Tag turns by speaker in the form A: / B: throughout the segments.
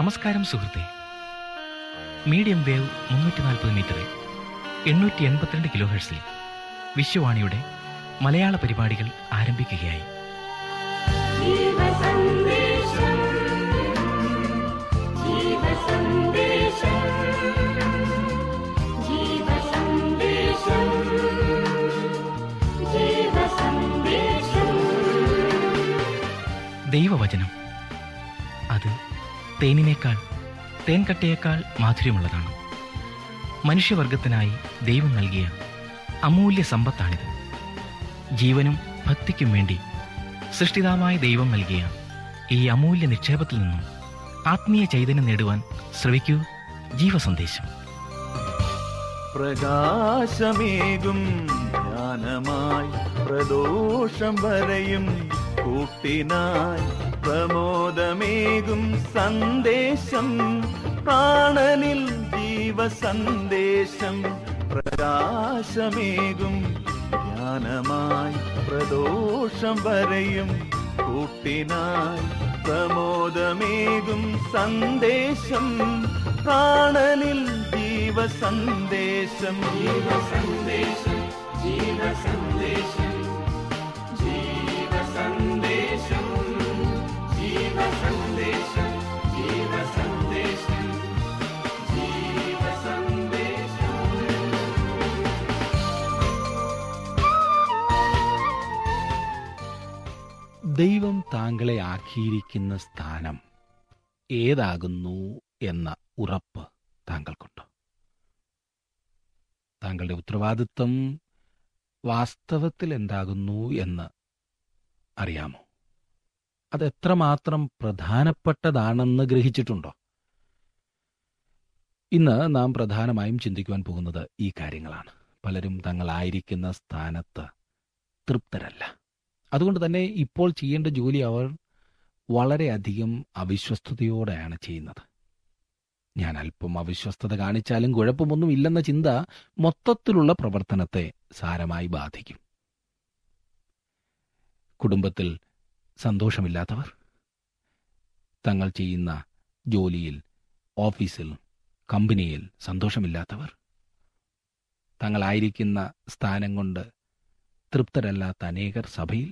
A: നമസ്കാരം സുഹൃത്തെ medium wave മുന്നൂറ്റി നാൽപ്പത് മീറ്ററിൽ എണ്ണൂറ്റി എൺപത്തിരണ്ട് കിലോ ഹെർസിൽ വിശ്വവാണിയുടെ മലയാള പരിപാടികൾ ആരംഭിക്കുകയായി
B: ജീവസന്ദേശം ജീവസന്ദേശം ജീവസന്ദേശം ജീവസന്ദേശം
A: ദൈവവചനം അത് തേനിനേക്കാൾ തേൻകട്ടയേക്കാൾ മാധുര്യമുള്ളതാണ് മനുഷ്യവർഗത്തിനായി ദൈവം നൽകിയ അമൂല്യ സമ്പത്താണിത് ജീവനും ഭക്തിക്കും വേണ്ടി സൃഷ്ടിതാവായ ദൈവം നൽകിയ ഈ അമൂല്യ നിക്ഷേപത്തിൽ നിന്നും ആത്മീയ ചൈതന്യം നേടുവാൻ ശ്രവിക്കൂ ജീവസന്ദേശം
C: പ്രകാശമേകും ജ്ഞാനമായി പ്രദോഷം വരയും കൂട്ടിനായി പ്രമോദമേകും സന്ദേശം പ്രാണനിൽ ജീവസന്ദേശം പ്രകാശമേകും ജ്ഞാനമായി പ്രദോഷം വരയും കൂട്ടിനായി പ്രമോദമേകും സന്ദേശം പ്രാണനിൽ ജീവസന്ദേശം ജീവസന്ദേശം ജീവസന്ദേശം ജീവസന്ദേശം ജീവസന്ദേശം ജീവസന്ദേശം ജീവസന്ദേശം
D: ദൈവം താങ്കളെ ആക്കിയിരിക്കുന്ന സ്ഥാനം ഏതാകുന്നു എന്ന ഉറപ്പ് താങ്കൾക്കുണ്ടോ താങ്കളുടെ ഉത്തരവാദിത്വം വാസ്തവത്തിൽ എന്താകുന്നു എന്ന് അറിയാമോ അത് എത്രമാത്രം പ്രധാനപ്പെട്ടതാണെന്ന് ഗ്രഹിച്ചിട്ടുണ്ടോ ഇന്ന് നാം പ്രധാനമായും ചിന്തിക്കുവാൻ പോകുന്നത് ഈ കാര്യങ്ങളാണ് പലരും തങ്ങളായിരിക്കുന്ന സ്ഥാനത്ത് തൃപ്തരല്ല അതുകൊണ്ട് തന്നെ ഇപ്പോൾ ചെയ്യേണ്ട ജോലി അവർ വളരെയധികം അവിശ്വസ്തയോടെയാണ് ചെയ്യുന്നത് ഞാൻ അല്പം അവിശ്വസ്തത കാണിച്ചാലും കുഴപ്പമൊന്നും ഇല്ലെന്ന ചിന്ത മൊത്തത്തിലുള്ള പ്രവർത്തനത്തെ സാരമായി ബാധിക്കും കുടുംബത്തിൽ സന്തോഷമില്ലാത്തവർ തങ്ങൾ ചെയ്യുന്ന ജോലിയിൽ ഓഫീസിൽ കമ്പനിയിൽ സന്തോഷമില്ലാത്തവർ തങ്ങളായിരിക്കുന്ന സ്ഥാനം കൊണ്ട് തൃപ്തരല്ലാത്ത അനേകർ സഭയിൽ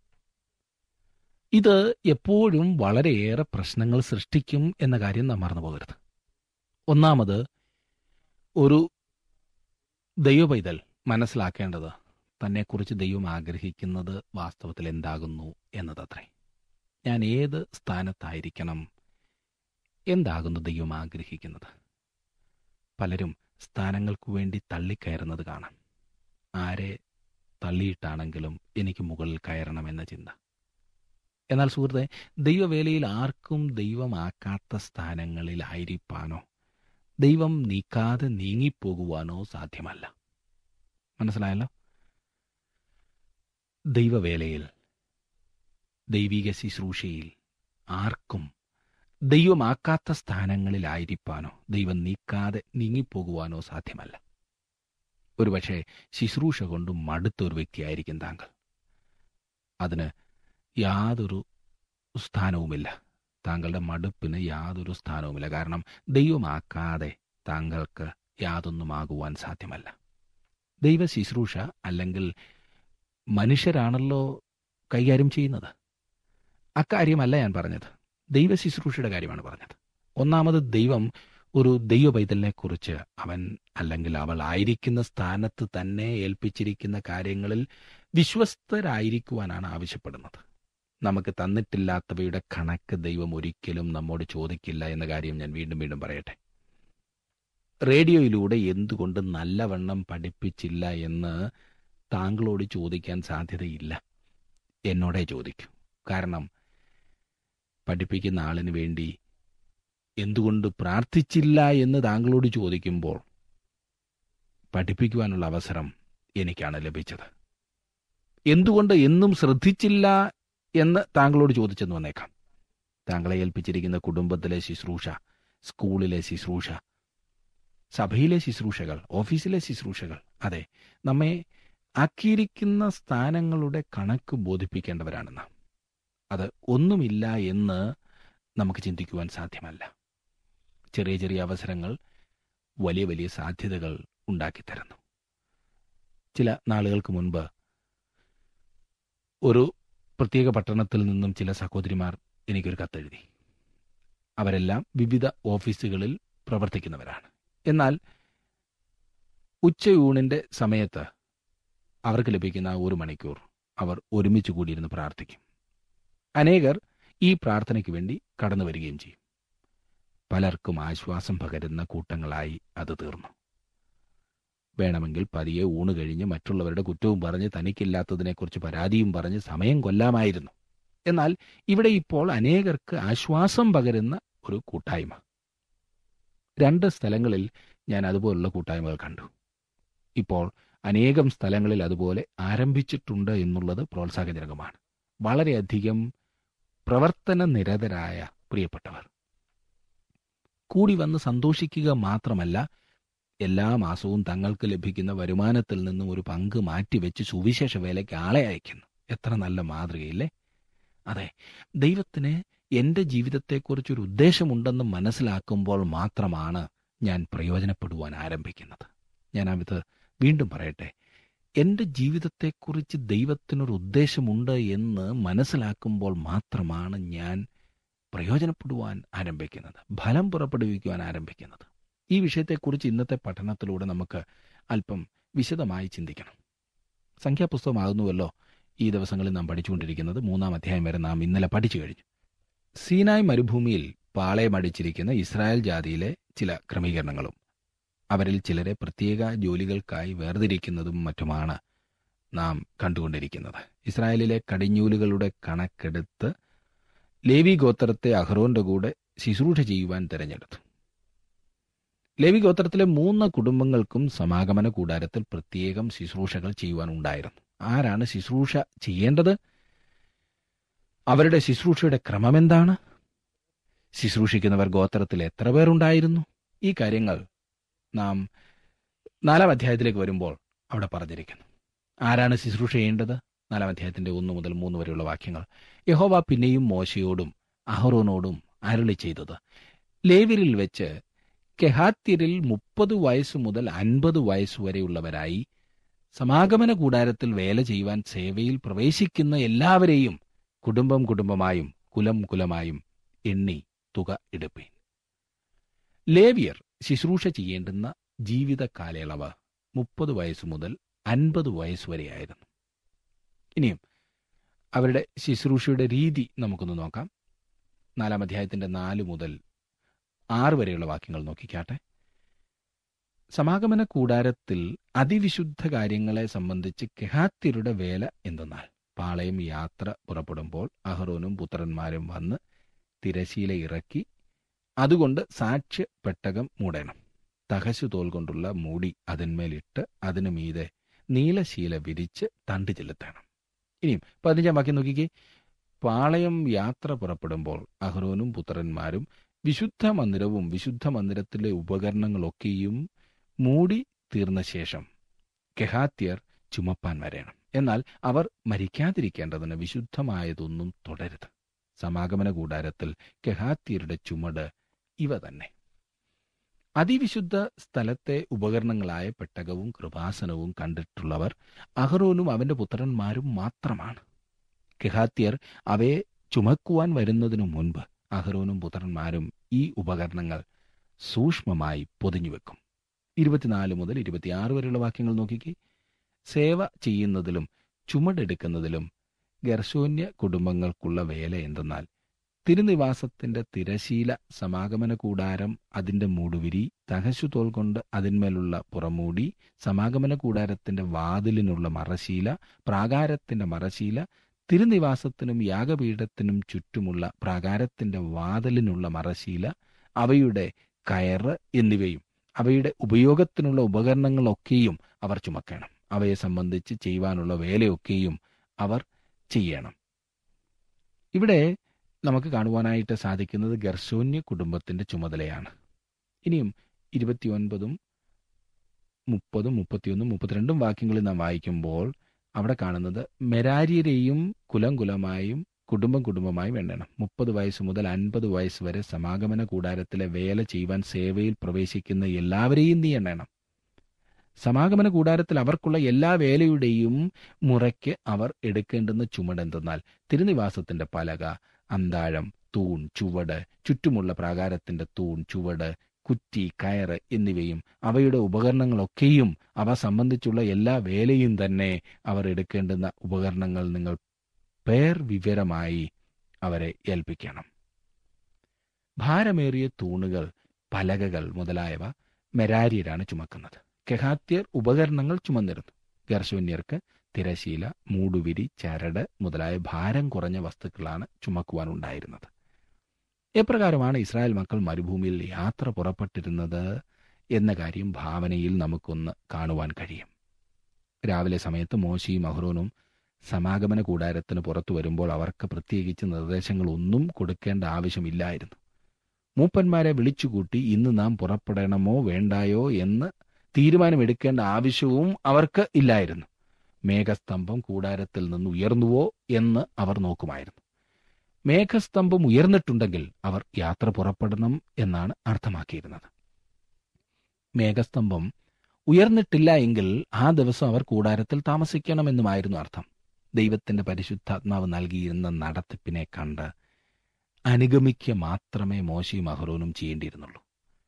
D: ഇത് എപ്പോഴും വളരെയേറെ പ്രശ്നങ്ങൾ സൃഷ്ടിക്കും എന്ന കാര്യം നാം മറന്നു പോകരുത് ഒന്നാമത് ഒരു ദൈവപൈതൽ മനസ്സിലാക്കേണ്ടത് തന്നെക്കുറിച്ച് ദൈവം ആഗ്രഹിക്കുന്നത് വാസ്തവത്തിൽ എന്താകുന്നു എന്നതത്രേ ഞാൻ ഏത് സ്ഥാനത്തായിരിക്കണം എന്താകുന്നു ദൈവം ആഗ്രഹിക്കുന്നത് പലരും സ്ഥാനങ്ങൾക്കു വേണ്ടി തള്ളിക്കയറുന്നത് കാണാം ആരെ തള്ളിയിട്ടാണെങ്കിലും എനിക്ക് മുകളിൽ കയറണമെന്ന ചിന്ത എന്നാൽ സുഹൃത്തെ ദൈവവേലയിൽ ആർക്കും ദൈവമാക്കാത്ത സ്ഥാനങ്ങളിലായിരിക്കാനോ ദൈവം നീക്കാതെ നീങ്ങിപ്പോകുവാനോ സാധ്യമല്ല മനസ്സിലായല്ലോ ദൈവവേലയിൽ ദൈവിക ശുശ്രൂഷയിൽ ആർക്കും ദൈവമാക്കാത്ത സ്ഥാനങ്ങളിലായിരിക്കാനോ ദൈവം നീക്കാതെ നീങ്ങിപ്പോകുവാനോ സാധ്യമല്ല ഒരുപക്ഷെ ശുശ്രൂഷ കൊണ്ട് മടുത്ത ഒരു വ്യക്തിയായിരിക്കും താങ്കൾ അതിന് യാതൊരു സ്ഥാനവുമില്ല താങ്കളുടെ മടുപ്പിന് യാതൊരു സ്ഥാനവുമില്ല കാരണം ദൈവമാക്കാതെ താങ്കൾക്ക് യാതൊന്നുമാകുവാൻ സാധ്യമല്ല ദൈവ ശുശ്രൂഷ അല്ലെങ്കിൽ മനുഷ്യരാണല്ലോ കൈകാര്യം ചെയ്യുന്നത് അക്കാര്യമല്ല ഞാൻ പറഞ്ഞത് ദൈവ ശുശ്രൂഷയുടെ കാര്യമാണ് പറഞ്ഞത് ഒന്നാമത് ദൈവം ഒരു ദൈവ പൈതലിനെ കുറിച്ച് അവൻ അല്ലെങ്കിൽ അവൾ ആയിരിക്കുന്ന സ്ഥാനത്ത് തന്നെ ഏൽപ്പിച്ചിരിക്കുന്ന കാര്യങ്ങളിൽ വിശ്വസ്തരായിരിക്കുവാനാണ് ആവശ്യപ്പെടുന്നത് നമുക്ക് തന്നിട്ടില്ലാത്തവയുടെ കണക്ക് ദൈവം ഒരിക്കലും നമ്മോട് ചോദിക്കില്ല എന്ന കാര്യം ഞാൻ വീണ്ടും വീണ്ടും പറയട്ടെ റേഡിയോയിലൂടെ എന്തുകൊണ്ട് നല്ലവണ്ണം പഠിപ്പിച്ചില്ല എന്ന് താങ്കളോട് ചോദിക്കാൻ സാധ്യതയില്ല എന്നോടേ ചോദിക്കൂ കാരണം പഠിപ്പിക്കുന്ന ആളിന് വേണ്ടി എന്തുകൊണ്ട് പ്രാർത്ഥിച്ചില്ല എന്ന് താങ്കളോട് ചോദിക്കുമ്പോൾ പഠിപ്പിക്കുവാനുള്ള അവസരം എനിക്കാണ് ലഭിച്ചത് എന്തുകൊണ്ട് എന്നും ശ്രദ്ധിച്ചില്ല എന്ന് താങ്കളോട് ചോദിച്ചെന്ന് വന്നേക്കാം താങ്കളെ ഏൽപ്പിച്ചിരിക്കുന്ന കുടുംബത്തിലെ ശുശ്രൂഷ സ്കൂളിലെ ശുശ്രൂഷ സഭയിലെ ശുശ്രൂഷകൾ ഓഫീസിലെ ശുശ്രൂഷകൾ അതെ നമ്മെ ആക്കിയിരിക്കുന്ന സ്ഥാനങ്ങളുടെ കണക്ക് ബോധിപ്പിക്കേണ്ടവരാണ് നാം അത് ഒന്നുമില്ല എന്ന് നമുക്ക് ചിന്തിക്കുവാൻ സാധ്യമല്ല ചെറിയ ചെറിയ അവസരങ്ങൾ വലിയ വലിയ സാധ്യതകൾ ഉണ്ടാക്കിത്തരുന്നു ചില നാളുകൾക്ക് മുൻപ് ഒരു പ്രത്യേക പട്ടണത്തിൽ നിന്നും ചില സഹോദരിമാർ എനിക്കൊരു കത്തെഴുതി അവരെല്ലാം വിവിധ ഓഫീസുകളിൽ പ്രവർത്തിക്കുന്നവരാണ് എന്നാൽ ഉച്ചയൂണിന്റെ സമയത്ത് അവർക്ക് ലഭിക്കുന്ന ആ ഒരു മണിക്കൂർ അവർ ഒരുമിച്ച് കൂടിയിരുന്ന് പ്രാർത്ഥിക്കും അനേകർ ഈ പ്രാർത്ഥനയ്ക്ക് വേണ്ടി കടന്നു വരികയും ചെയ്യും പലർക്കും ആശ്വാസം പകരുന്ന കൂട്ടങ്ങളായി അത് തീർന്നു വേണമെങ്കിൽ പതിയെ ഊണ് കഴിഞ്ഞ് മറ്റുള്ളവരുടെ കുറ്റവും പറഞ്ഞ് തനിക്കില്ലാത്തതിനെക്കുറിച്ച് പരാതിയും പറഞ്ഞ് സമയം കൊല്ലാമായിരുന്നു എന്നാൽ ഇവിടെ ഇപ്പോൾ അനേകർക്ക് ആശ്വാസം പകരുന്ന ഒരു കൂട്ടായ്മ രണ്ട് സ്ഥലങ്ങളിൽ ഞാൻ അതുപോലുള്ള കൂട്ടായ്മകൾ കണ്ടു ഇപ്പോൾ അനേകം സ്ഥലങ്ങളിൽ അതുപോലെ ആരംഭിച്ചിട്ടുണ്ട് എന്നുള്ളത് പ്രോത്സാഹജനകമാണ് വളരെയധികം പ്രവർത്തന നിരതരായ പ്രിയപ്പെട്ടവർ കൂടി വന്ന് സന്തോഷിക്കുക മാത്രമല്ല എല്ലാ മാസവും തങ്ങൾക്ക് ലഭിക്കുന്ന വരുമാനത്തിൽ നിന്നും ഒരു പങ്ക് മാറ്റിവെച്ച് സുവിശേഷ വേലയ്ക്ക് ആളെ അയക്കുന്നു എത്ര നല്ല മാതൃകയില്ലേ അതെ ദൈവത്തിന് എന്റെ ജീവിതത്തെക്കുറിച്ചൊരു ഉദ്ദേശമുണ്ടെന്ന് മനസ്സിലാക്കുമ്പോൾ മാത്രമാണ് ഞാൻ പ്രയോജനപ്പെടുവാൻ ആരംഭിക്കുന്നത് ഞാൻ അത് വീണ്ടും പറയട്ടെ എന്റെ ജീവിതത്തെക്കുറിച്ച് ദൈവത്തിനൊരു ഉദ്ദേശമുണ്ട് എന്ന് മനസ്സിലാക്കുമ്പോൾ മാത്രമാണ് ഞാൻ പ്രയോജനപ്പെടുവാൻ ആരംഭിക്കുന്നത് ഫലം പുറപ്പെടുവിക്കുവാൻ ആരംഭിക്കുന്നത് ഈ വിഷയത്തെക്കുറിച്ച് ഇന്നത്തെ പഠനത്തിലൂടെ നമുക്ക് അല്പം വിശദമായി ചിന്തിക്കണം സംഖ്യാപുസ്തകമാകുന്നുവല്ലോ ഈ ദിവസങ്ങളിൽ നാം പഠിച്ചുകൊണ്ടിരിക്കുന്നത് മൂന്നാം അധ്യായം വരെ നാം ഇന്നലെ പഠിച്ചു കഴിഞ്ഞു സീനായ് മരുഭൂമിയിൽ പാളയമടിച്ചിരിക്കുന്ന ഇസ്രായേൽ ജാതിയിലെ ചില ക്രമീകരണങ്ങളും അവരിൽ ചിലരെ പ്രത്യേക ജോലികൾക്കായി വേർതിരിക്കുന്നതും മറ്റുമാണ് നാം കണ്ടുകൊണ്ടിരിക്കുന്നത് ഇസ്രായേലിലെ കടിഞ്ഞൂലുകളുടെ കണക്കെടുത്ത് ലേവി ഗോത്രത്തെ അഹ്റോന്റെ കൂടെ ശുശ്രൂഷ ചെയ്യുവാൻ തിരഞ്ഞെടുത്തു ലേവി ഗോത്രത്തിലെ മൂന്ന് കുടുംബങ്ങൾക്കും സമാഗമന കൂടാരത്തിൽ പ്രത്യേകം ശുശ്രൂഷകൾ ചെയ്യുവാൻ ഉണ്ടായിരുന്നു ആരാണ് ശുശ്രൂഷ ചെയ്യേണ്ടത് അവരുടെ ശുശ്രൂഷയുടെ ക്രമമെന്താണ് ശുശ്രൂഷിക്കുന്നവർ ഗോത്രത്തിൽ എത്ര പേരുണ്ടായിരുന്നു ഈ കാര്യങ്ങൾ നാം നാലാം അധ്യായത്തിലേക്ക് വരുമ്പോൾ അവിടെ പറഞ്ഞിരിക്കുന്നു ആരാണ് ശുശ്രൂഷ ചെയ്യേണ്ടത് നാലാം അധ്യായത്തിന്റെ ഒന്ന് മുതൽ മൂന്ന് വരെയുള്ള വാക്യങ്ങൾ യഹോവ പിന്നെയും മോശയോടും അഹറോനോടും അരുളി ചെയ്തത് ലേവിരിൽ വെച്ച് കെഹാത്യരിൽ മുപ്പത് വയസ്സ് മുതൽ അൻപത് വയസ്സ് വരെയുള്ളവരായി സമാഗമന കൂടാരത്തിൽ വേല ചെയ്യുവാൻ സേവയിൽ പ്രവേശിക്കുന്ന എല്ലാവരെയും കുടുംബം കുടുംബമായും കുലം കുലമായും എണ്ണി തുക എടുപ്പീൻ ലേവിയർ ശുശ്രൂഷ ചെയ്യേണ്ടുന്ന ജീവിത കാലയളവ് മുപ്പത് വയസ്സ് മുതൽ അൻപത് വയസ്സ് വരെയായിരുന്നു ഇനിയും അവരുടെ ശുശ്രൂഷയുടെ രീതി നമുക്കൊന്ന് നോക്കാം നാലാം അധ്യായത്തിന്റെ നാല് മുതൽ ആറ് വരെയുള്ള വാക്യങ്ങൾ നോക്കിക്കാട്ടെ സമാഗമന കൂടാരത്തിൽ അതിവിശുദ്ധ കാര്യങ്ങളെ സംബന്ധിച്ച് കെഹാത്യരുടെ വേല എന്തെന്നാൽ പാളയം യാത്ര പുറപ്പെടുമ്പോൾ അഹ്റോനും പുത്രന്മാരും വന്ന് തിരശീല ഇറക്കി അതുകൊണ്ട് സാക്ഷ്യ പെട്ടകം മൂടണം തഹശു തോൽ കൊണ്ടുള്ള മൂടി അതിന്മേലിട്ട് അതിനു മീതെ നീലശീല വിരിച്ച് തണ്ട് ചെലുത്തണം ഇനിയും പതിനഞ്ചാം വാക്യം നോക്കിക്കേ പാളയം യാത്ര പുറപ്പെടുമ്പോൾ അഹ്റോനും പുത്രന്മാരും വിശുദ്ധ മന്ദിരവും വിശുദ്ധ മന്ദിരത്തിലെ ഉപകരണങ്ങളൊക്കെയും മൂടി തീർന്ന ശേഷം കെഹാത്യർ ചുമപ്പാൻ വരേണം എന്നാൽ അവർ മരിക്കാതിരിക്കേണ്ടതിന് വിശുദ്ധമായതൊന്നും തുടരുത് സമാഗമന കൂടാരത്തിൽ കെഹാത്യരുടെ ചുമട് ഇവ തന്നെ അതിവിശുദ്ധ സ്ഥലത്തെ ഉപകരണങ്ങളായ പെട്ടകവും കൃപാസനവും കണ്ടിട്ടുള്ളവർ അഹ്റോനും അവന്റെ പുത്രന്മാരും മാത്രമാണ് കെഹാത്യർ അവയെ ചുമക്കുവാൻ വരുന്നതിനു മുൻപ് അഹ്റോനും പുത്രന്മാരും ഈ ഉപകരണങ്ങൾ സൂക്ഷ്മമായി പൊതിഞ്ഞുവെക്കും ഇരുപത്തിനാല് മുതൽ ഇരുപത്തിയാറ് വരെയുള്ള വാക്യങ്ങൾ നോക്കിക്കേ സേവ ചെയ്യുന്നതിലും ചുമടെടുക്കുന്നതിലും ഗർശോന്യ കുടുംബങ്ങൾക്കുള്ള വേല എന്തെന്നാൽ തിരുനിവാസത്തിന്റെ തിരശീല സമാഗമന കൂടാരം അതിന്റെ മൂടുവിരി തഹശു തോൽ കൊണ്ട് അതിന്മേലുള്ള പുറമൂടി സമാഗമന കൂടാരത്തിന്റെ വാതിലിനുള്ള മറശീല പ്രാകാരത്തിന്റെ മറശീല തിരുനിവാസത്തിനും യാഗപീഠത്തിനും ചുറ്റുമുള്ള പ്രാകാരത്തിന്റെ വാതിലിനുള്ള മറശീല അവയുടെ കയറ് എന്നിവയും അവയുടെ ഉപയോഗത്തിനുള്ള ഉപകരണങ്ങളൊക്കെയും അവർ ചുമക്കണം അവയെ സംബന്ധിച്ച് ചെയ്യുവാനുള്ള വേലയൊക്കെയും അവർ ചെയ്യണം ഇവിടെ നമുക്ക് കാണുവാനായിട്ട് സാധിക്കുന്നത് ഗർശോന്യ കുടുംബത്തിന്റെ ചുമതലയാണ് ഇനിയും ഇരുപത്തിയൊൻപതും മുപ്പതും മുപ്പത്തിയൊന്നും മുപ്പത്തിരണ്ടും വാക്യങ്ങളിൽ നാം വായിക്കുമ്പോൾ അവിടെ കാണുന്നത് മെരാര്യരെയും കുലം കുലമായും കുടുംബം കുടുംബമായി എണ്ണണം മുപ്പത് വയസ്സ് മുതൽ അൻപത് വയസ്സ് വരെ സമാഗമന കൂടാരത്തിലെ വേല ചെയ്യുവാൻ സേവയിൽ പ്രവേശിക്കുന്ന എല്ലാവരെയും നീ എണ്ണണം സമാഗമന കൂടാരത്തിൽ അവർക്കുള്ള എല്ലാ വേലയുടെയും മുറയ്ക്ക് അവർ എടുക്കേണ്ടുന്ന ചുമടെന്തെന്നാൽ തിരുനിവാസത്തിന്റെ പലക അന്താഴം തൂൺ ചുവട് ചുറ്റുമുള്ള പ്രാകാരത്തിന്റെ തൂൺ ചുവട് കുറ്റി കയറ് എന്നിവയും അവയുടെ ഉപകരണങ്ങളൊക്കെയും അവ സംബന്ധിച്ചുള്ള എല്ലാ വേലയും തന്നെ അവർ എടുക്കേണ്ടുന്ന ഉപകരണങ്ങൾ നിങ്ങൾ പേർ വിവരമായി അവരെ ഏൽപ്പിക്കണം ഭാരമേറിയ തൂണുകൾ പലകകൾ മുതലായവ മെരാരിയരാണ് ചുമക്കുന്നത് കെഹാത്യർ ഉപകരണങ്ങൾ ചുമന്നിരുന്നു ഗർശൂന്യർക്ക് തിരശീല മൂടുവിരി ചരട് മുതലായ ഭാരം കുറഞ്ഞ വസ്തുക്കളാണ് ചുമക്കുവാനുണ്ടായിരുന്നത് എപ്രകാരമാണ് ഇസ്രായേൽ മക്കൾ മരുഭൂമിയിൽ യാത്ര പുറപ്പെട്ടിരുന്നത് എന്ന കാര്യം ഭാവനയിൽ നമുക്കൊന്ന് കാണുവാൻ കഴിയും രാവിലെ സമയത്ത് മോശിയും അഹ്റോനും സമാഗമന കൂടാരത്തിന് പുറത്തു വരുമ്പോൾ അവർക്ക് പ്രത്യേകിച്ച് നിർദ്ദേശങ്ങളൊന്നും കൊടുക്കേണ്ട ആവശ്യമില്ലായിരുന്നു മൂപ്പന്മാരെ വിളിച്ചുകൂട്ടി ഇന്ന് നാം പുറപ്പെടണമോ വേണ്ടായോ എന്ന് തീരുമാനമെടുക്കേണ്ട ആവശ്യവും അവർക്ക് ഇല്ലായിരുന്നു മേഘസ്തംഭം കൂടാരത്തിൽ നിന്ന് ഉയർന്നുവോ എന്ന് അവർ നോക്കുമായിരുന്നു മേഘസ്തംഭം ഉയർന്നിട്ടുണ്ടെങ്കിൽ അവർ യാത്ര പുറപ്പെടണം എന്നാണ് അർത്ഥമാക്കിയിരുന്നത് മേഘസ്തംഭം ഉയർന്നിട്ടില്ല എങ്കിൽ ആ ദിവസം അവർ കൂടാരത്തിൽ താമസിക്കണമെന്നുമായിരുന്നു അർത്ഥം ദൈവത്തിന്റെ പരിശുദ്ധാത്മാവ് നൽകിയിരുന്ന നടത്തിപ്പിനെ കണ്ട് അനുഗമിക്കുക മാത്രമേ മോശയും അഹ്റോനും ചെയ്യേണ്ടിയിരുന്നുള്ളൂ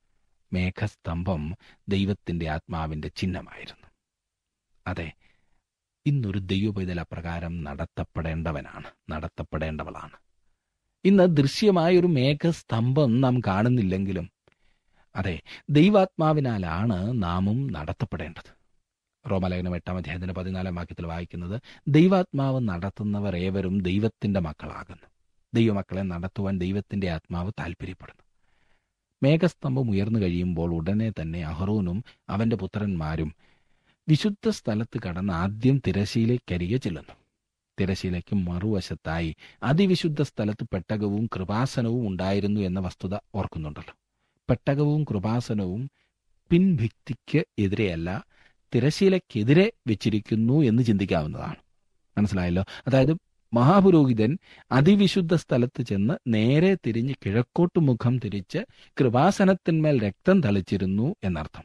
D: മേഘസ്തംഭം ദൈവത്തിന്റെ ആത്മാവിന്റെ ചിഹ്നമായിരുന്നു അതെ ഇന്നൊരു ദൈവപൈതൽ അപ്രകാരം നടത്തപ്പെടേണ്ടവനാണ് നടത്തപ്പെടേണ്ടവളാണ് ഇന്ന് ദൃശ്യമായ ഒരു മേഘസ്തംഭം നാം കാണുന്നില്ലെങ്കിലും അതെ ദൈവാത്മാവിനാലാണ് നാമും നടത്തപ്പെടേണ്ടത് റോമലേഖനം എട്ടാം അധ്യായത്തിന്റെ പതിനാലാം വാക്യത്തിൽ വായിക്കുന്നത് ദൈവാത്മാവ് നടത്തുന്നവർ ഏവരും ദൈവത്തിന്റെ മക്കളാകുന്നു ദൈവമക്കളെ നടത്തുവാൻ ദൈവത്തിന്റെ ആത്മാവ് താല്പര്യപ്പെടുന്നു മേഘസ്തംഭം ഉയർന്നു കഴിയുമ്പോൾ ഉടനെ തന്നെ അഹറോനും അവന്റെ പുത്രന്മാരും വിശുദ്ധ സ്ഥലത്ത് കടന്ന് ആദ്യം തിരശീലയ്ക്കരികെ ചെല്ലുന്നു തിരശീലയ്ക്ക് മറുവശത്തായി അതിവിശുദ്ധ സ്ഥലത്ത് പെട്ടകവും കൃപാസനവും ഉണ്ടായിരുന്നു എന്ന വസ്തുത ഓർക്കുന്നുണ്ടല്ലോ പെട്ടകവും കൃപാസനവും പിൻഭിത്തിക്ക് എതിരെയല്ല തിരശീലയ്ക്കെതിരെ വെച്ചിരിക്കുന്നു എന്ന് ചിന്തിക്കാവുന്നതാണ് മനസ്സിലായല്ലോ അതായത് മഹാപുരോഹിതൻ അതിവിശുദ്ധ സ്ഥലത്ത് ചെന്ന് നേരെ തിരിഞ്ഞ് കിഴക്കോട്ട് മുഖം തിരിച്ച് കൃപാസനത്തിന്മേൽ രക്തം തളിച്ചിരുന്നു എന്നർത്ഥം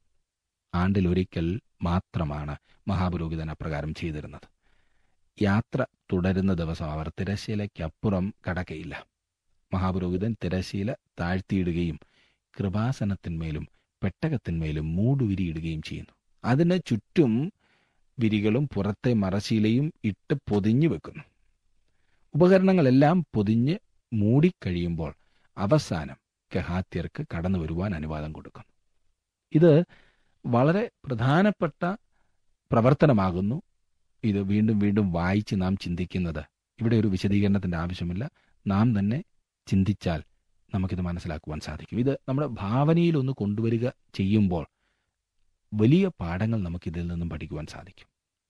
D: ആണ്ടിൽ ഒരിക്കൽ മാത്രമാണ് മഹാപുരോഹിതൻ അപ്രകാരം ചെയ്തിരുന്നത് യാത്ര തുടരുന്ന ദിവസം അവർ തിരശീലയ്ക്കപ്പുറം കടക്കയില്ല മഹാപുരോഹിതൻ തിരശീല താഴ്ത്തിയിടുകയും കൃപാസനത്തിന്മേലും പെട്ടകത്തിന്മേലും മൂടുവിരിയിടുകയും ചെയ്യുന്നു അതിന് ചുറ്റും വിരികളും പുറത്തെ മറശീലയും ഇട്ട് പൊതിഞ്ഞു വെക്കുന്നു ഉപകരണങ്ങളെല്ലാം പൊതിഞ്ഞ് മൂടിക്കഴിയുമ്പോൾ അവസാനം കഹാത്യർക്ക് കടന്നു വരുവാൻ അനുവാദം കൊടുക്കുന്നു ഇത് വളരെ പ്രധാനപ്പെട്ട പ്രവർത്തനമാകുന്നു ഇത് വീണ്ടും വീണ്ടും വായിച്ച് നാം ചിന്തിക്കുന്നത് ഇവിടെ ഒരു വിശദീകരണത്തിന്റെ ആവശ്യമില്ല നാം തന്നെ ചിന്തിച്ചാൽ നമുക്കിത് മനസ്സിലാക്കുവാൻ സാധിക്കും ഇത് നമ്മുടെ ഭാവനയിൽ ഒന്ന് കൊണ്ടുവരിക ചെയ്യുമ്പോൾ വലിയ പാഠങ്ങൾ നമുക്കിതിൽ നിന്നും പഠിക്കുവാൻ സാധിക്കും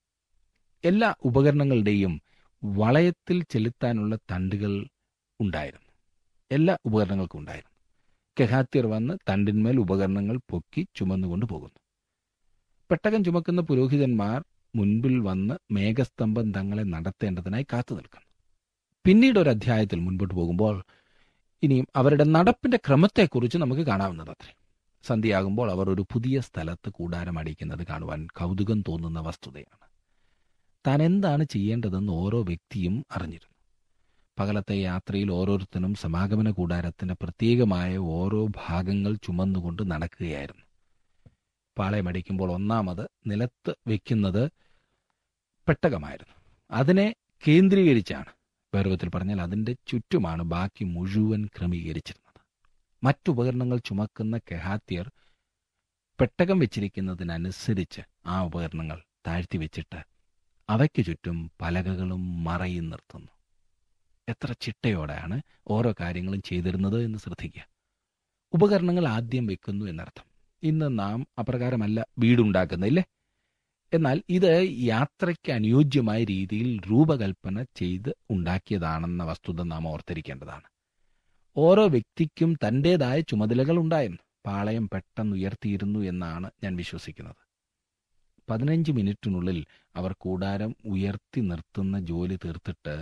D: എല്ലാ ഉപകരണങ്ങളുടെയും വളയത്തിൽ ചെലുത്താനുള്ള തണ്ടുകൾ ഉണ്ടായിരുന്നു എല്ലാ ഉപകരണങ്ങൾക്കും ഉണ്ടായിരുന്നു കെഹാത്യർ വന്ന് തണ്ടിന്മേൽ ഉപകരണങ്ങൾ പൊക്കി ചുമന്നുകൊണ്ട് പോകുന്നു പെട്ടകം ചുമക്കുന്ന പുരോഹിതന്മാർ മുൻപിൽ വന്ന് മേഘസ്തംഭം തങ്ങളെ നടത്തേണ്ടതിനായി കാത്തു നിൽക്കുന്നു പിന്നീട് ഒരു അധ്യായത്തിൽ മുൻപോട്ട് പോകുമ്പോൾ ഇനിയും അവരുടെ നടപ്പിന്റെ ക്രമത്തെക്കുറിച്ച് നമുക്ക് കാണാവുന്നതത്രേ സന്ധ്യയാകുമ്പോൾ അവർ ഒരു പുതിയ സ്ഥലത്ത് കൂടാരം അടിക്കുന്നത് കാണുവാൻ കൗതുകം തോന്നുന്ന വസ്തുതയാണ് താൻ എന്താണ് ചെയ്യേണ്ടതെന്ന് ഓരോ വ്യക്തിയും അറിഞ്ഞിരുന്നു പകലത്തെ യാത്രയിൽ ഓരോരുത്തരും സമാഗമന കൂടാരത്തിന്റെ പ്രത്യേകമായ ഓരോ ഭാഗങ്ങൾ ചുമന്നുകൊണ്ട് നടക്കുകയായിരുന്നു പാളയമടിക്കുമ്പോൾ ഒന്നാമത് നിലത്ത് വെക്കുന്നത് പെട്ടകമായിരുന്നു അതിനെ കേന്ദ്രീകരിച്ചാണ് വേർവത്തിൽ പറഞ്ഞാൽ അതിന്റെ ചുറ്റുമാണ് ബാക്കി മുഴുവൻ ക്രമീകരിച്ചിരുന്നത് മറ്റുപകരണങ്ങൾ ചുമക്കുന്ന കെഹാത്യർ പെട്ടകം വെച്ചിരിക്കുന്നതിനനുസരിച്ച് ആ ഉപകരണങ്ങൾ താഴ്ത്തി വെച്ചിട്ട് അവയ്ക്ക് ചുറ്റും പലകകളും മറയും നിർത്തുന്നു എത്ര ചിട്ടയോടെയാണ് ഓരോ കാര്യങ്ങളും ചെയ്തിരുന്നത് എന്ന് ശ്രദ്ധിക്കുക ഉപകരണങ്ങൾ ആദ്യം വെക്കുന്നു എന്നർത്ഥം ഇന്ന് നാം അപ്രകാരമല്ല വീടുണ്ടാക്കുന്നില്ലേ എന്നാൽ ഇത് യാത്രയ്ക്ക് അനുയോജ്യമായ രീതിയിൽ രൂപകൽപ്പന ചെയ്ത് ഉണ്ടാക്കിയതാണെന്ന വസ്തുത നാം ഓർത്തിരിക്കേണ്ടതാണ് ഓരോ വ്യക്തിക്കും തൻ്റെതായ ചുമതലകൾ ഉണ്ടായിരുന്നു പാളയം പെട്ടെന്ന് ഉയർത്തിയിരുന്നു എന്നാണ് ഞാൻ വിശ്വസിക്കുന്നത് പതിനഞ്ച് മിനിറ്റിനുള്ളിൽ അവർ കൂടാരം ഉയർത്തി നിർത്തുന്ന ജോലി തീർത്തിട്ട്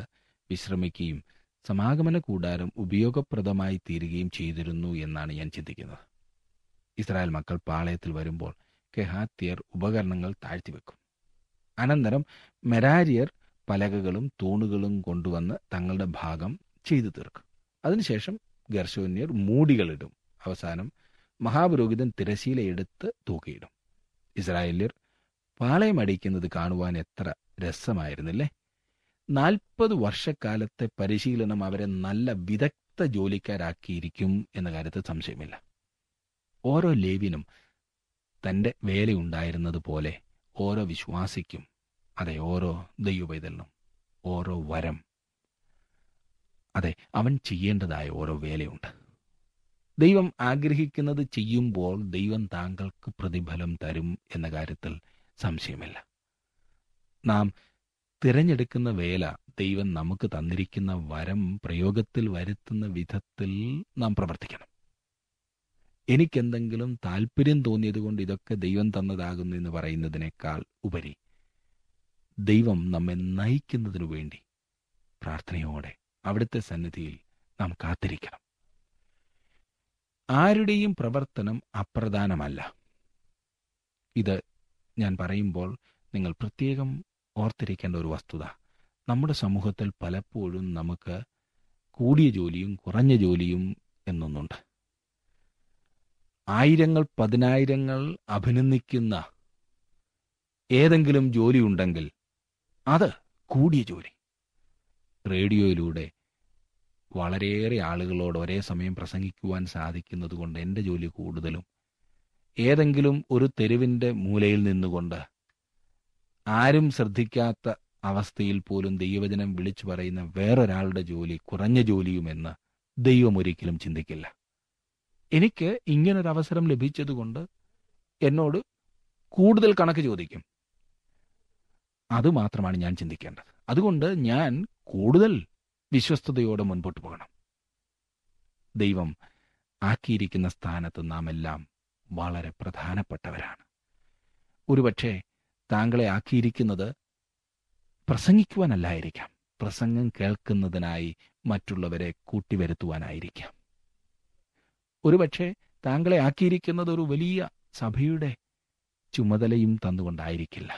D: വിശ്രമിക്കുകയും സമാഗമന കൂടാരം ഉപയോഗപ്രദമായി തീരുകയും ചെയ്തിരുന്നു എന്നാണ് ഞാൻ ചിന്തിക്കുന്നത് ഇസ്രായേൽ മക്കൾ പാളയത്തിൽ വരുമ്പോൾ കെഹാത്യർ ഉപകരണങ്ങൾ താഴ്ത്തിവെക്കും അനന്തരം മെരാരിയർ പലകകളും തൂണുകളും കൊണ്ടുവന്ന് തങ്ങളുടെ ഭാഗം ചെയ്തു തീർക്കും അതിനുശേഷം ഗർശോന്യർ മൂടികളിടും അവസാനം മഹാപുരോഹിതൻ തിരശീല എടുത്ത് തൂക്കിയിടും ഇസ്രായേല്യർ പാളയമടിക്കുന്നത് കാണുവാൻ എത്ര രസമായിരുന്നില്ലേ നാൽപ്പത് വർഷക്കാലത്തെ പരിശീലനം അവരെ നല്ല വിദഗ്ധ ജോലിക്കാരാക്കിയിരിക്കും എന്ന കാര്യത്തിൽ സംശയമില്ല ഓരോ ലേവിനും തന്റെ വേലയുണ്ടായിരുന്നത് പോലെ ഓരോ വിശ്വാസിക്കും അതെ ഓരോ ദൈവപൈതലിനും ഓരോ വരം അതെ അവൻ ചെയ്യേണ്ടതായ ഓരോ വേലയുണ്ട് ദൈവം ആഗ്രഹിക്കുന്നത് ചെയ്യുമ്പോൾ ദൈവം താങ്കൾക്ക് പ്രതിഫലം തരും എന്ന കാര്യത്തിൽ സംശയമില്ല നാം തിരഞ്ഞെടുക്കുന്ന വേല ദൈവം നമുക്ക് തന്നിരിക്കുന്ന വരം പ്രയോഗത്തിൽ വരുത്തുന്ന വിധത്തിൽ നാം പ്രവർത്തിക്കണം എനിക്കെന്തെങ്കിലും താല്പര്യം തോന്നിയതുകൊണ്ട് ഇതൊക്കെ ദൈവം തന്നതാകുന്നു എന്ന് പറയുന്നതിനേക്കാൾ ഉപരി ദൈവം നമ്മെ നയിക്കുന്നതിനു വേണ്ടി പ്രാർത്ഥനയോടെ അവിടുത്തെ സന്നിധിയിൽ നാം കാത്തിരിക്കണം ആരുടെയും പ്രവർത്തനം അപ്രധാനമല്ല ഇത് ഞാൻ പറയുമ്പോൾ നിങ്ങൾ പ്രത്യേകം ഓർത്തിരിക്കേണ്ട ഒരു വസ്തുത നമ്മുടെ സമൂഹത്തിൽ പലപ്പോഴും നമുക്ക് കൂടിയ ജോലിയും കുറഞ്ഞ ജോലിയും എന്നൊന്നുണ്ട് ആയിരങ്ങൾ പതിനായിരങ്ങൾ അഭിനന്ദിക്കുന്ന ഏതെങ്കിലും ജോലി ഉണ്ടെങ്കിൽ അത് കൂടിയ ജോലി റേഡിയോയിലൂടെ വളരെയേറെ ആളുകളോട് ഒരേ സമയം പ്രസംഗിക്കുവാൻ സാധിക്കുന്നത് കൊണ്ട് എൻ്റെ ജോലി കൂടുതലും ഏതെങ്കിലും ഒരു തെരുവിൻ്റെ മൂലയിൽ നിന്നുകൊണ്ട് ആരും ശ്രദ്ധിക്കാത്ത അവസ്ഥയിൽ പോലും ദൈവവചനം വിളിച്ചു പറയുന്ന വേറൊരാളുടെ ജോലി കുറഞ്ഞ ജോലിയുമെന്ന് ദൈവം ഒരിക്കലും ചിന്തിക്കില്ല എനിക്ക് ഇങ്ങനൊരു അവസരം ലഭിച്ചതുകൊണ്ട് എന്നോട് കൂടുതൽ കണക്ക് ചോദിക്കും അതുമാത്രമാണ് ഞാൻ ചിന്തിക്കേണ്ടത് അതുകൊണ്ട് ഞാൻ കൂടുതൽ വിശ്വസ്തയോടെ മുൻപോട്ട് പോകണം ദൈവം ആക്കിയിരിക്കുന്ന സ്ഥാനത്ത് നാം എല്ലാം വളരെ പ്രധാനപ്പെട്ടവരാണ് ഒരുപക്ഷെ താങ്കളെ ആക്കിയിരിക്കുന്നത് പ്രസംഗിക്കുവാനല്ലായിരിക്കാം പ്രസംഗം കേൾക്കുന്നതിനായി മറ്റുള്ളവരെ കൂട്ടിവരുത്തുവാനായിരിക്കാം ഒരുപക്ഷെ താങ്കളെ ആക്കിയിരിക്കുന്നത് ഒരു വലിയ സഭയുടെ ചുമതലയും തന്നുകൊണ്ടായിരിക്കില്ല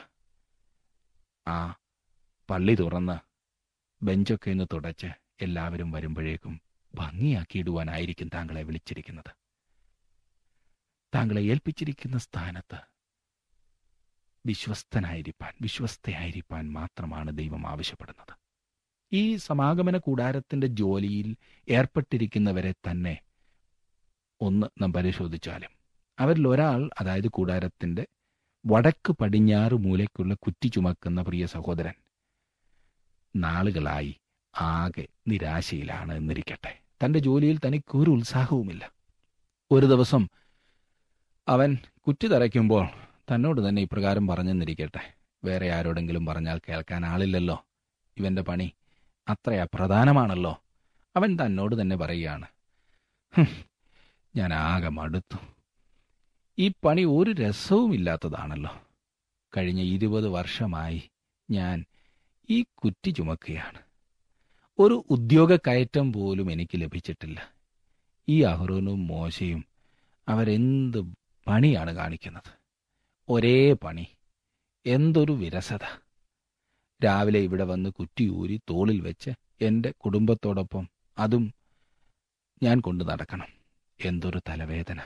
D: ആ പള്ളി തുറന്ന് ബെഞ്ചൊക്കെ ഒന്ന് തുടച്ച് എല്ലാവരും വരുമ്പോഴേക്കും ഭംഗിയാക്കിയിടുവാനായിരിക്കും താങ്കളെ വിളിച്ചിരിക്കുന്നത് താങ്കളെ ഏൽപ്പിച്ചിരിക്കുന്ന സ്ഥാനത്ത് വിശ്വസ്തനായിരിക്കാൻ വിശ്വസ്തയായിരിക്കാൻ മാത്രമാണ് ദൈവം ആവശ്യപ്പെടുന്നത് ഈ സമാഗമന കൂടാരത്തിന്റെ ജോലിയിൽ ഏർപ്പെട്ടിരിക്കുന്നവരെ തന്നെ ഒന്ന് നാം പരിശോധിച്ചാലും അവരിൽ ഒരാൾ അതായത് കൂടാരത്തിന്റെ വടക്ക് പടിഞ്ഞാറ് മൂലയ്ക്കുള്ള കുറ്റി ചുമക്കുന്ന പ്രിയ സഹോദരൻ നാളുകളായി ആകെ നിരാശയിലാണ് എന്നിരിക്കട്ടെ തന്റെ ജോലിയിൽ തനിക്ക് ഒരു ഉത്സാഹവുമില്ല ഒരു ദിവസം അവൻ കുറ്റി തറയ്ക്കുമ്പോൾ തന്നോട് തന്നെ ഇപ്രകാരം പറഞ്ഞെന്നിരിക്കട്ടെ വേറെ ആരോടെങ്കിലും പറഞ്ഞാൽ കേൾക്കാൻ ആളില്ലല്ലോ ഇവന്റെ പണി അത്ര അപ്രധാനമാണല്ലോ അവൻ തന്നോട് തന്നെ പറയുകയാണ് "ഹും, ഞാൻ ആകെ മടുത്തു ഈ പണി ഒരു രസവുമില്ലാത്തതാണല്ലോ കഴിഞ്ഞ ഇരുപത് വർഷമായി ഞാൻ ഈ കുറ്റി ചുമക്കുകയാണ് ഒരു ഉദ്യോഗ കയറ്റം പോലും എനിക്ക് ലഭിച്ചിട്ടില്ല ഈ അഹ്റോനും മോശയും അവരെന്ത് പണിയാണ് കാണിക്കുന്നത് ഒരേ പണി എന്തൊരു വിരസത രാവിലെ ഇവിടെ വന്ന് കുറ്റിയൂരി തോളിൽ വെച്ച് എൻ്റെ കുടുംബത്തോടൊപ്പം അതും ഞാൻ കൊണ്ടു നടക്കണം എന്തൊരു തലവേദന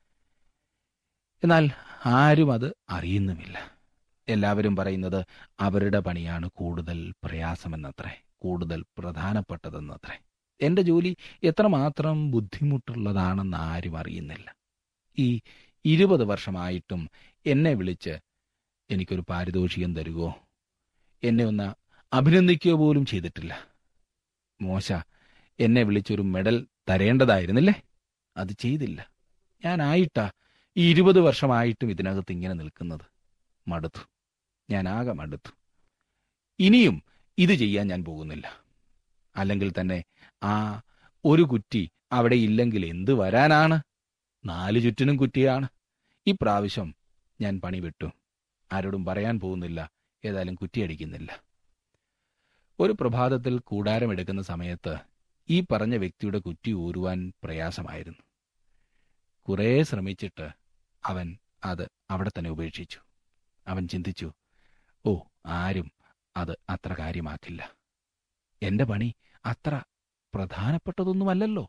D: എന്നാൽ ആരും അത് അറിയുന്നുമില്ല എല്ലാവരും പറയുന്നത് അവരുടെ പണിയാണ് കൂടുതൽ പ്രയാസമെന്നത്രേ കൂടുതൽ പ്രധാനപ്പെട്ടതെന്നത്രേ എന്റെ ജോലി എത്രമാത്രം ബുദ്ധിമുട്ടുള്ളതാണെന്ന് ആരും അറിയുന്നില്ല ഈ ഇരുപത് വർഷമായിട്ടും എന്നെ വിളിച്ച് എനിക്കൊരു പാരിതോഷികം തരുകയോ എന്നെ ഒന്ന് അഭിനന്ദിക്കുകയോ പോലും ചെയ്തിട്ടില്ല മോശ എന്നെ വിളിച്ചൊരു മെഡൽ തരേണ്ടതായിരുന്നില്ലേ അത് ചെയ്തില്ല ഞാനായിട്ടാ ഈ ഇരുപത് വർഷമായിട്ടും ഇതിനകത്ത് ഇങ്ങനെ നിൽക്കുന്നത് മടുത്തു ഞാൻ ആകെ മടുത്തു ഇനിയും ഇത് ചെയ്യാൻ ഞാൻ പോകുന്നില്ല അല്ലെങ്കിൽ തന്നെ ആ ഒരു കുറ്റി അവിടെ ഇല്ലെങ്കിൽ എന്ത് വരാനാണ് നാല് ചുറ്റിനും കുറ്റിയാണ് ഈ പ്രാവശ്യം ഞാൻ പണി വിട്ടു ആരോടും പറയാൻ പോകുന്നില്ല ഏതായാലും കുറ്റിയടിക്കുന്നില്ല ഒരു പ്രഭാതത്തിൽ കൂടാരമെടുക്കുന്ന സമയത്ത് ഈ പറഞ്ഞ വ്യക്തിയുടെ കുറ്റി ഊരുവാൻ പ്രയാസമായിരുന്നു കുറേ ശ്രമിച്ചിട്ട് അവൻ അത് അവിടെ തന്നെ ഉപേക്ഷിച്ചു അവൻ ചിന്തിച്ചു ഓ ആരും അത് അത്ര കാര്യമാക്കില്ല എന്റെ പണി അത്ര പ്രധാനപ്പെട്ടതൊന്നുമല്ലല്ലോ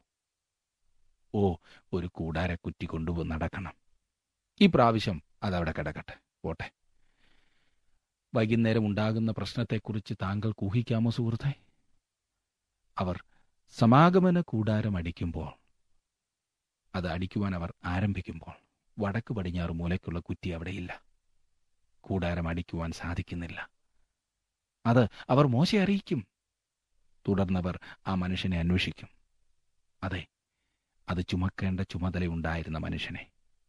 D: ഓ ഒരു കൂടാര കുറ്റി കൊണ്ടുപോ നടക്കണം ഈ പ്രാവശ്യം അതവിടെ കിടക്കട്ടെ പോട്ടെ വൈകുന്നേരം ഉണ്ടാകുന്ന പ്രശ്നത്തെക്കുറിച്ച് താങ്കൾ ഊഹിക്കാമോ സുഹൃത്തെ അവർ സമാഗമന കൂടാരം അടിക്കുമ്പോൾ അത് അടിക്കുവാൻ അവർ ആരംഭിക്കുമ്പോൾ വടക്ക് പടിഞ്ഞാറ് മൂലയ്ക്കുള്ള കുറ്റി അവിടെയില്ല കൂടാരം അടിക്കുവാൻ സാധിക്കുന്നില്ല അത് അവർ മോശ അറിയിക്കും തുടർന്നവർ ആ മനുഷ്യനെ അന്വേഷിക്കും അതെ അത് ചുമക്കേണ്ട ചുമതലയുണ്ടായിരുന്ന മനുഷ്യനെ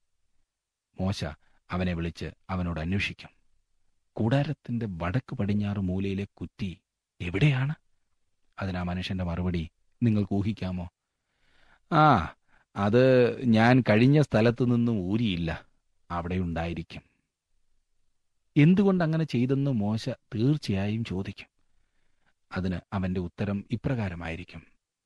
D: മോശ അവനെ വിളിച്ച് അവനോട് അന്വേഷിക്കും കൂടാരത്തിന്റെ വടക്ക് പടിഞ്ഞാറ് മൂലയിലെ കുറ്റി എവിടെയാണ് അതിനാ മനുഷ്യന്റെ മറുപടി നിങ്ങൾക്ക് ഊഹിക്കാമോ ആ അത് ഞാൻ കഴിഞ്ഞ സ്ഥലത്തു നിന്നും ഊരിയില്ല അവിടെ ഉണ്ടായിരിക്കും എന്തുകൊണ്ട് അങ്ങനെ ചെയ്തെന്ന് മോശ തീർച്ചയായും ചോദിക്കും അതിന് അവന്റെ ഉത്തരം ഇപ്രകാരമായിരിക്കും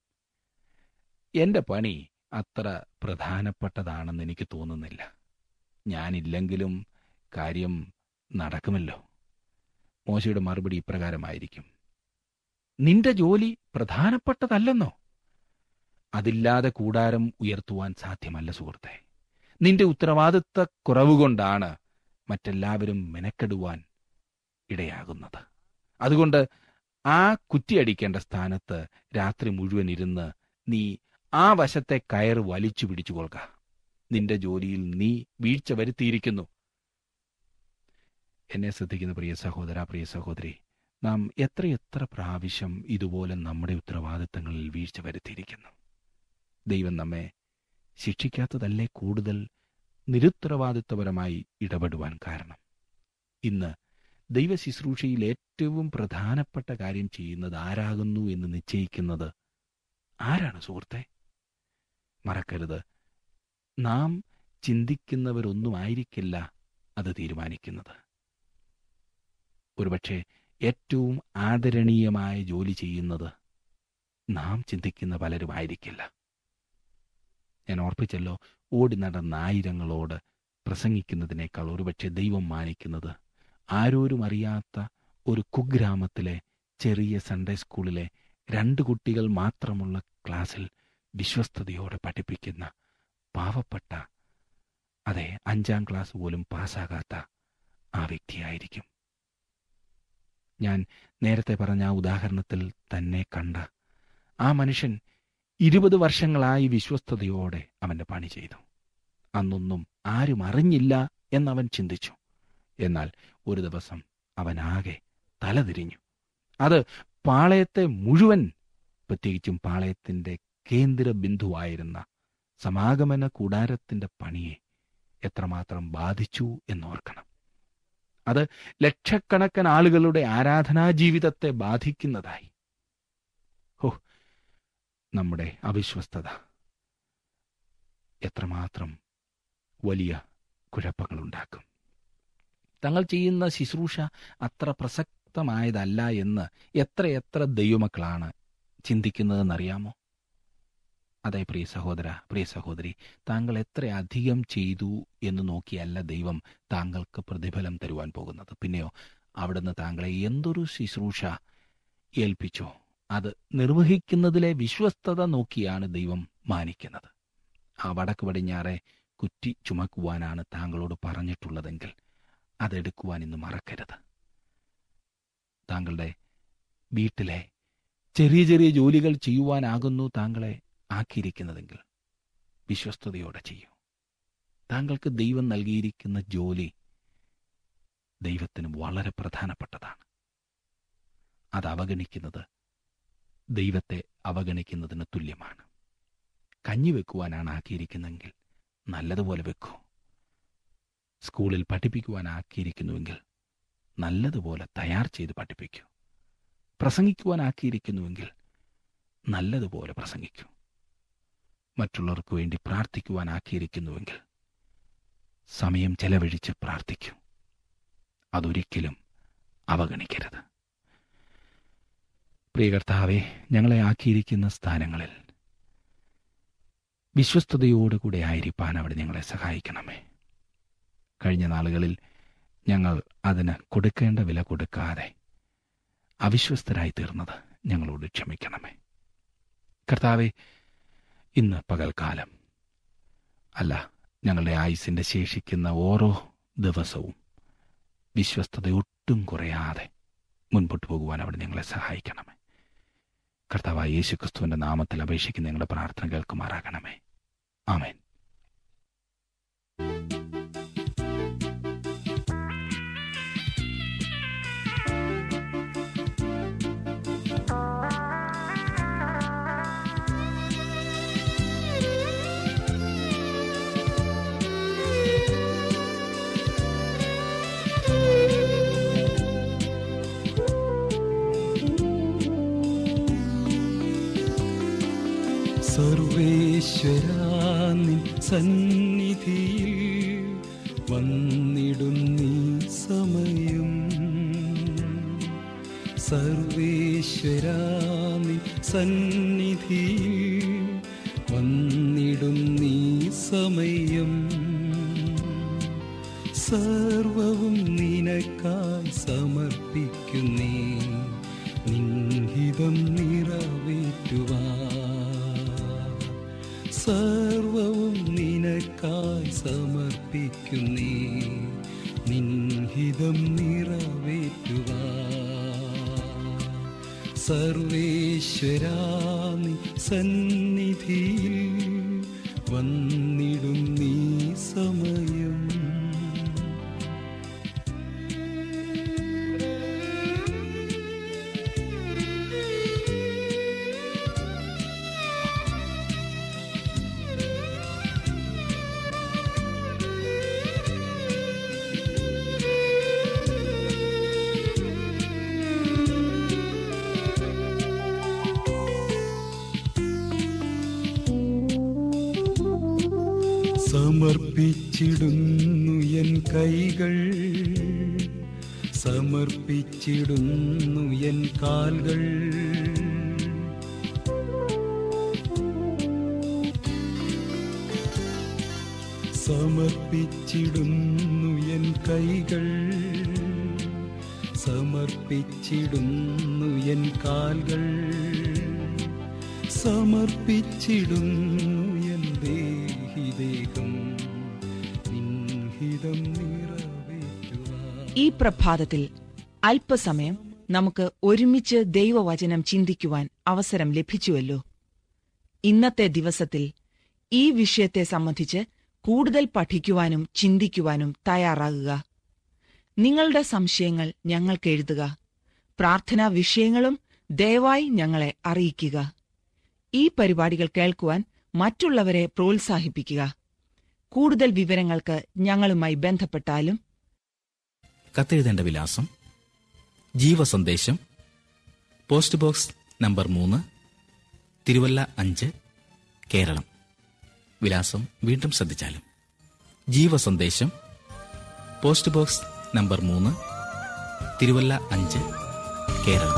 D: എന്റെ പണി അത്ര പ്രധാനപ്പെട്ടതാണെന്ന് എനിക്ക് തോന്നുന്നില്ല ഞാനില്ലെങ്കിലും കാര്യം നടക്കുമല്ലോ മോശയുടെ മറുപടി ഇപ്രകാരമായിരിക്കും നിന്റെ ജോലി പ്രധാനപ്പെട്ടതല്ലെന്നോ അതില്ലാതെ കൂടാരം ഉയർത്തുവാൻ സാധ്യമല്ല സുഹൃത്തെ നിന്റെ ഉത്തരവാദിത്ത കുറവുകൊണ്ടാണ് മറ്റെല്ലാവരും മെനക്കെടുവാൻ ഇടയാകുന്നത് അതുകൊണ്ട് ആ കുറ്റിയടിക്കേണ്ട സ്ഥാനത്ത് രാത്രി മുഴുവൻ ഇരുന്ന് നീ ആ വശത്തെ കയറ് വലിച്ചു പിടിച്ചു കൊള്ളുക നിന്റെ ജോലിയിൽ നീ വീഴ്ച വരുത്തിയിരിക്കുന്നു എന്നെ ശ്രദ്ധിക്കുന്ന പ്രിയ സഹോദര പ്രിയ സഹോദരി നാം എത്രയെത്ര പ്രാവശ്യം ഇതുപോലെ നമ്മുടെ ഉത്തരവാദിത്തങ്ങളിൽ വീഴ്ച വരുത്തിയിരിക്കുന്നു ദൈവം നമ്മെ ശിക്ഷിക്കാത്തതല്ലേ കൂടുതൽ നിരുത്തരവാദിത്വപരമായി ഇടപെടുവാൻ കാരണം ഇന്ന് ദൈവ ശുശ്രൂഷയിൽ ഏറ്റവും പ്രധാനപ്പെട്ട കാര്യം ചെയ്യുന്നത് ആരാകുന്നു എന്ന് നിശ്ചയിക്കുന്നത് ആരാണ് സുഹൃത്തെ മറക്കരുത് നാം ചിന്തിക്കുന്നവരൊന്നും ആയിരിക്കില്ല അത് തീരുമാനിക്കുന്നത് ഒരുപക്ഷെ ഏറ്റവും ആദരണീയമായ ജോലി ചെയ്യുന്നത് നാം ചിന്തിക്കുന്ന പലരുമായിരിക്കില്ല ഞാൻ ഓർപ്പിച്ചല്ലോ ഓടി നടന്ന ആയിരങ്ങളോട് പ്രസംഗിക്കുന്നതിനേക്കാൾ ഒരുപക്ഷെ ദൈവം മാനിക്കുന്നത് ആരോരും അറിയാത്ത ഒരു കുഗ്രാമത്തിലെ ചെറിയ സൺഡേ സ്കൂളിലെ രണ്ട് കുട്ടികൾ മാത്രമുള്ള ക്ലാസ്സിൽ വിശ്വസ്തയോടെ പഠിപ്പിക്കുന്ന പാവപ്പെട്ട അതെ അഞ്ചാം ക്ലാസ് പോലും പാസ്സാകാത്ത ആ വ്യക്തിയായിരിക്കും ഞാൻ നേരത്തെ പറഞ്ഞ ആ ഉദാഹരണത്തിൽ തന്നെ കണ്ട ആ മനുഷ്യൻ ഇരുപത് വർഷങ്ങളായി വിശ്വസ്തയോടെ അവന്റെ പണി ചെയ്തു അന്നൊന്നും ആരും അറിഞ്ഞില്ല എന്നവൻ ചിന്തിച്ചു എന്നാൽ ഒരു ദിവസം അവനാകെ തലതിരിഞ്ഞു അത് പാളയത്തെ മുഴുവൻ പ്രത്യേകിച്ചും പാളയത്തിന്റെ കേന്ദ്ര ബിന്ദുവായിരുന്ന സമാഗമന കൂടാരത്തിന്റെ പണിയെ എത്രമാത്രം ബാധിച്ചു എന്നോർക്കണം അത് ലക്ഷക്കണക്കിന് ആളുകളുടെ ആരാധനാ ജീവിതത്തെ ബാധിക്കുന്നതായി ഹോ നമ്മുടെ അവിശ്വസ്തത എത്രമാത്രം വലിയ കുഴപ്പങ്ങളുണ്ടാക്കും തങ്ങൾ ചെയ്യുന്ന ശുശ്രൂഷ അത്ര പ്രസക്തമായതല്ല എന്ന് എത്രയെത്ര ദൈവമക്കളാണ് ചിന്തിക്കുന്നതെന്നറിയാമോ അതെ പ്രിയ സഹോദര പ്രിയ സഹോദരി താങ്കൾ എത്ര അധികം ചെയ്തു എന്ന് നോക്കിയല്ല ദൈവം താങ്കൾക്ക് പ്രതിഫലം തരുവാൻ പോകുന്നത് പിന്നെയോ അവിടുന്ന് താങ്കളെ എന്തൊരു ശുശ്രൂഷ ഏൽപ്പിച്ചോ അത് നിർവഹിക്കുന്നതിലെ വിശ്വസ്തത നോക്കിയാണ് ദൈവം മാനിക്കുന്നത് ആ വടക്ക് പടിഞ്ഞാറെ കുറ്റി ചുമക്കുവാനാണ് താങ്കളോട് പറഞ്ഞിട്ടുള്ളതെങ്കിൽ അതെടുക്കുവാൻ ഇന്ന് മറക്കരുത് താങ്കളുടെ വീട്ടിലെ ചെറിയ ചെറിയ ജോലികൾ ചെയ്യുവാനാകുന്നു താങ്കളെ ആക്കിയിരിക്കുന്നതെങ്കിൽ വിശ്വസ്തയോടെ ചെയ്യൂ താങ്കൾക്ക് ദൈവം നൽകിയിരിക്കുന്ന ജോലി ദൈവത്തിന് വളരെ പ്രധാനപ്പെട്ടതാണ് അത് അവഗണിക്കുന്നത് ദൈവത്തെ അവഗണിക്കുന്നതിന് തുല്യമാണ് കഞ്ഞി വെക്കുവാനാണ് ആക്കിയിരിക്കുന്നതെങ്കിൽ നല്ലതുപോലെ വെക്കൂ സ്കൂളിൽ പഠിപ്പിക്കുവാൻ ആക്കിയിരിക്കുന്നുവെങ്കിൽ നല്ലതുപോലെ തയ്യാർ ചെയ്ത് പഠിപ്പിക്കൂ പ്രസംഗിക്കുവാൻ ആക്കിയിരിക്കുന്നുവെങ്കിൽ നല്ലതുപോലെ പ്രസംഗിക്കൂ മറ്റുള്ളവർക്ക് വേണ്ടി പ്രാർത്ഥിക്കുവാൻ ആക്കിയിരിക്കുന്നുവെങ്കിൽ സമയം ചെലവഴിച്ച് പ്രാർത്ഥിക്കൂ അതൊരിക്കലും അവഗണിക്കരുത് പ്രിയ കർത്താവെ ഞങ്ങളെ ആക്കിയിരിക്കുന്ന സ്ഥാനങ്ങളിൽ വിശ്വസ്തയോടുകൂടെ ആയിരിക്കാൻ അവിടെ ഞങ്ങളെ സഹായിക്കണമേ കഴിഞ്ഞ നാളുകളിൽ ഞങ്ങൾ അതിന് കൊടുക്കേണ്ട വില കൊടുക്കാതെ അവിശ്വസ്തരായി തീർന്നത് ഞങ്ങളോട് ക്ഷമിക്കണമേ കർത്താവെ ഇന്ന് പകൽക്കാലം അല്ല ഞങ്ങളുടെ ആയുസിന്റെ ശേഷിക്കുന്ന ഓരോ ദിവസവും വിശ്വസ്തത ഒട്ടും കുറയാതെ മുൻപോട്ട് പോകുവാൻ അവിടെ ഞങ്ങളെ സഹായിക്കണമേ കർത്താവായ യേശു ക്രിസ്തുവിന്റെ നാമത്തിൽ അപേക്ഷിക്കുന്ന ഞങ്ങളുടെ പ്രാർത്ഥന കേൾക്കുമാറാകണമേ ആമേൻ
E: സർവേശ്വരാനിൻ സന്നിധിയിൽ വന്നിടുന്നീ സമയം സർവേശ്വരാനിൻ സന്നിധിയിൽ വന്നിടുന്നീ സമയം സർവവും നിനക്കായി സമർപ്പിക്കുന്നേ നിൻഹിതം നിറവേറ്റുവാ സർവവും നിനക്കായി സമർപ്പിക്കുന്നേ നിൻഹിതം നിറവേറ്റുവാ സർവേശ്വരാനി സന്നിധിയിൽ വന്നിടും നീ സമയം സമർപ്പിച്ചിടുന്നു എൻ കൈകൾ സമർപ്പിച്ചിടുന്നു എൻ കാൽകൾ സമർപ്പിച്ചിടുന്നു എൻ കൈകൾ സമർപ്പിച്ചിടുന്നു എൻ കാൽകൾ സമർപ്പിച്ചിടുന്നു എൻ ദേഹിദേഹം നിൻഹിതം നിറവേറ്റുവാൻ
F: ഈ പ്രഭാതത്തിൽ അല്പസമയം നമുക്ക് ഒരുമിച്ച് ദൈവവചനം ചിന്തിക്കുവാൻ അവസരം ലഭിച്ചുവല്ലോ ഇന്നത്തെ ദിവസത്തിൽ ഈ വിഷയത്തെ സംബന്ധിച്ച് കൂടുതൽ പഠിക്കുവാനും ചിന്തിക്കുവാനും തയ്യാറാകുക നിങ്ങളുടെ സംശയങ്ങൾ ഞങ്ങൾക്ക് എഴുതുക പ്രാർത്ഥനാ വിഷയങ്ങളും ദയവായി ഞങ്ങളെ അറിയിക്കുക ഈ പരിപാടികൾ കേൾക്കുവാൻ മറ്റുള്ളവരെ പ്രോത്സാഹിപ്പിക്കുക കൂടുതൽ വിവരങ്ങൾക്ക് ഞങ്ങളുമായി ബന്ധപ്പെട്ടാലും
A: കത്തെഴുതേണ്ട വിലാസം ജീവസന്ദേശം പോസ്റ്റ് ബോക്സ് നമ്പർ മൂന്ന് തിരുവല്ല അഞ്ച് കേരളം വിലാസം വീണ്ടും ശ്രദ്ധിച്ചാലും ജീവസന്ദേശം പോസ്റ്റ് ബോക്സ് നമ്പർ മൂന്ന് തിരുവല്ല അഞ്ച് കേരളം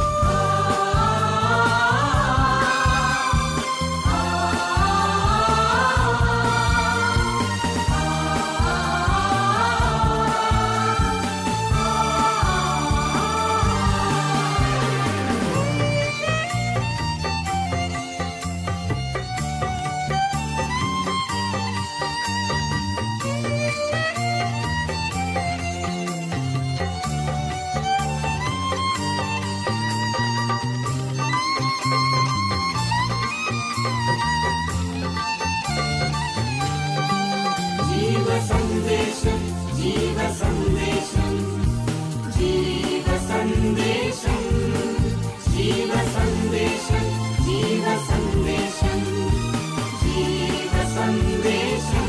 C: ജീവസന്ദേശം ജീവസന്ദേശം ജീവസന്ദേശം ജീവസന്ദേശം ജീവസന്ദേശം ജീവസന്ദേശം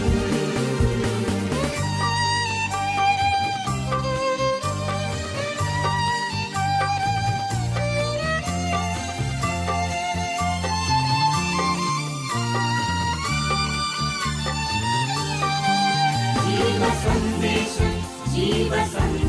C: ജീവസന്ദേശം ജീവസന്ദേശം